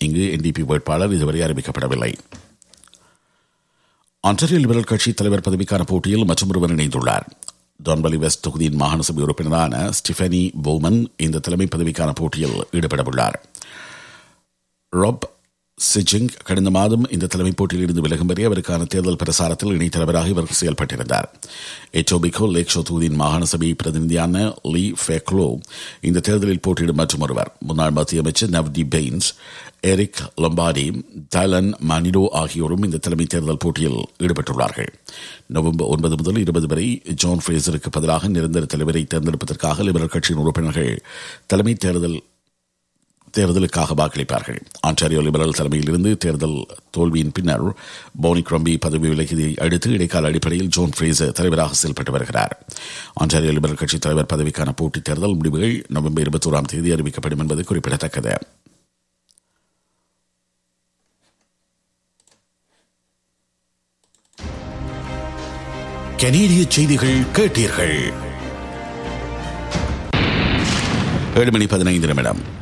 இங்கு என்டிபி வேட்பாளர் இதுவரை அறிவிக்கப்படவில்லை ஆன்டரியோ லிபரல் கட்சி தலைவர் பதவிக்கான போட்டியில் மற்றொருவர் இணைந்துள்ளார் டான்வலி வெஸ்ட் தொகுதியின் மாகாண சபை உறுப்பினரான ஸ்டிஃபனி போமன் இந்த தலைமை பதவிக்கான போட்டியில் ஈடுபடவுள்ளார் ராப் சிஜிங் கடந்த மாதம் இந்த தலைமை போட்டியில் இருந்து விலகும் வரை அவருக்கான தேர்தல் பிரசாரத்தில் இணைத் தலைவராக இவர் செயல்பட்டிருந்தார் எச்சோபிகோ லேக்ஷோ தொகுதியின் மாகாண சபை பிரதிநிதியான லீ ஃபேக்லோ இந்த தேர்தலில் போட்டியிடும் மற்றும் ஒருவர் முன்னாள் மத்திய அமைச்சர் Navdeep Bains Eric Lombardi Dylan மானிடோ ஆகியோரும் இந்த தலைமை தேர்தல் போட்டியில் ஈடுபட்டுள்ளார்கள் நவம்பர் ஒன்பது முதல் இருபது வரை ஜான் ஃப்ரேசருக்கு பதிலாக நிரந்தர தலைவரை தேர்ந்தெடுப்பதற்காக லிபரல் கட்சியின் உறுப்பினர்கள் தலைமை தேர்தல் தேர்தலுக்காக வாக்களிப்பார்கள் ஆன்டாரியோ லிபரல் தலைமையில் இருந்து தேர்தல் தோல்வியின் பின்னர் போனி கிரம்பி பதவி விலகியதை அடுத்து இடைக்கால அடிப்படையில் ஜோன் ஃப்ரேசர் தலைவராக செயல்பட்டு வருகிறார் ஆன்டாரியோ லிபரல் கட்சி தலைவர் பதவிக்கான போட்டித் தேர்தல் முடிவுகள் நவம்பர் இருபத்தோராம் தேதி அறிவிக்கப்படும் என்பது குறிப்பிடத்தக்கது கனேடிய செய்திகள் கேட்டீர்கள் ஏழு மணி பதினைந்து நிமிடம்